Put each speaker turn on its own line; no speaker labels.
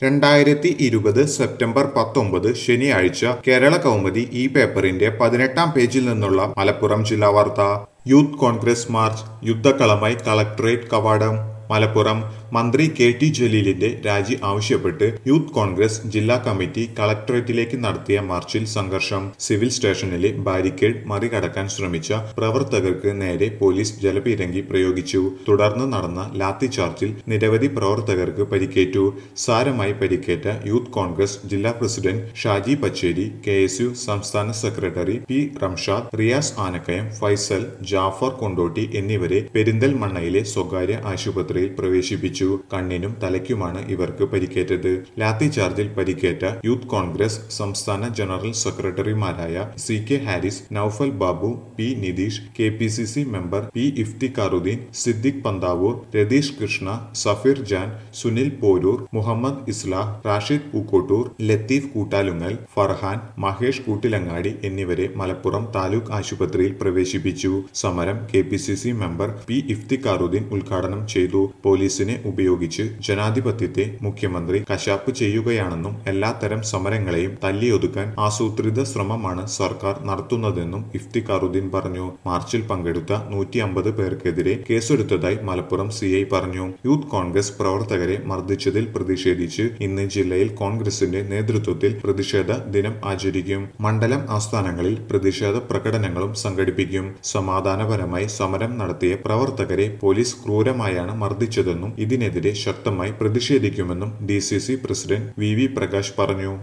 രണ്ടായിരത്തി ഇരുപത് സെപ്റ്റംബർ പത്തൊമ്പത് ശനിയാഴ്ച കേരള കൗമുദി ഈ പേപ്പറിന്റെ പതിനെട്ടാം പേജിൽ നിന്നുള്ള മലപ്പുറം ജില്ലാ വാർത്ത യൂത്ത് കോൺഗ്രസ് മാർച്ച് യുദ്ധക്കളമായി കളക്ടറേറ്റ് കവാടം മലപ്പുറം മന്ത്രി കെ ടി ജലീലിന്റെ രാജി ആവശ്യപ്പെട്ട് യൂത്ത് കോൺഗ്രസ് ജില്ലാ കമ്മിറ്റി കളക്ടറേറ്റിലേക്ക് നടത്തിയ മാർച്ചിൽ സംഘർഷം സിവിൽ സ്റ്റേഷനിലെ ബാരിക്കേഡ് മറികടക്കാൻ ശ്രമിച്ച പ്രവർത്തകർക്ക് നേരെ പോലീസ് ജലപീരങ്കി പ്രയോഗിച്ചു തുടർന്ന് നടന്ന ലാത്തിചാർജിൽ നിരവധി പ്രവർത്തകർക്ക് പരിക്കേറ്റു സാരമായി പരിക്കേറ്റ യൂത്ത് കോൺഗ്രസ് ജില്ലാ president Shaji Pacheri K S U സംസ്ഥാന സെക്രട്ടറി പി റംഷാദ് റിയാസ് ആനക്കയം ഫൈസൽ ജാഫർ കൊണ്ടോട്ടി എന്നിവരെ പെരിന്തൽമണ്ണയിലെ സ്വകാര്യ ആശുപത്രിയിൽ പ്രവേശിപ്പിച്ചു കണ്ണിനും തലയ്ക്കുമാണ് ഇവർക്ക് പരിക്കേറ്റത് ലാത്തിചാർജിൽ പരിക്കേറ്റ യൂത്ത് കോൺഗ്രസ് സംസ്ഥാന ജനറൽ സെക്രട്ടറിമാരായ C K Haris Naufal Babu P Nitheesh K P C C member P Iftikharuddin Siddique Panthavoor Ratheesh Krishna Safeer Jan Sunil Poroor Muhammad Islah Rashid Pookkottur Latheef Koottalungal Farhan Mahesh Koottilangadi എന്നിവരെ മലപ്പുറം താലൂക്ക് ആശുപത്രിയിൽ പ്രവേശിപ്പിച്ചു സമരം K P C C member P Iftikharuddin ഉദ്ഘാടനം ചെയ്തു പോലീസിനെ ഉപയോഗിച്ച് ജനാധിപത്യത്തെ മുഖ്യമന്ത്രി കശാപ്പ് ചെയ്യുകയാണെന്നും എല്ലാത്തരം സമരങ്ങളെയും തല്ലിയൊതുക്കാൻ ആസൂത്രിത ശ്രമമാണ് സർക്കാർ നടത്തുന്നതെന്നും ഇഫ്തിഖാറുദ്ദീൻ പറഞ്ഞു മാർച്ചിൽ പങ്കെടുത്ത നൂറ്റി അമ്പത് പേർക്കെതിരെ കേസെടുത്തതായി മലപ്പുറം സി ഐ പറഞ്ഞു യൂത്ത് കോൺഗ്രസ് പ്രവർത്തകരെ മർദ്ദിച്ചതിൽ പ്രതിഷേധിച്ച് ഇന്ന് ജില്ലയിൽ കോൺഗ്രസിന്റെ നേതൃത്വത്തിൽ പ്രതിഷേധ ദിനം ആചരിക്കും മണ്ഡലം ആസ്ഥാനങ്ങളിൽ പ്രതിഷേധ പ്രകടനങ്ങളും സംഘടിപ്പിക്കും സമാധാനപരമായി സമരം നടത്തിയ പ്രവർത്തകരെ പോലീസ് ക്രൂരമായാണ് മർദ്ദിച്ചതെന്നും ഇതിനെതിരെ ശക്തമായി പ്രതിഷേധിക്കുമെന്നും D president V V Prakash പറഞ്ഞു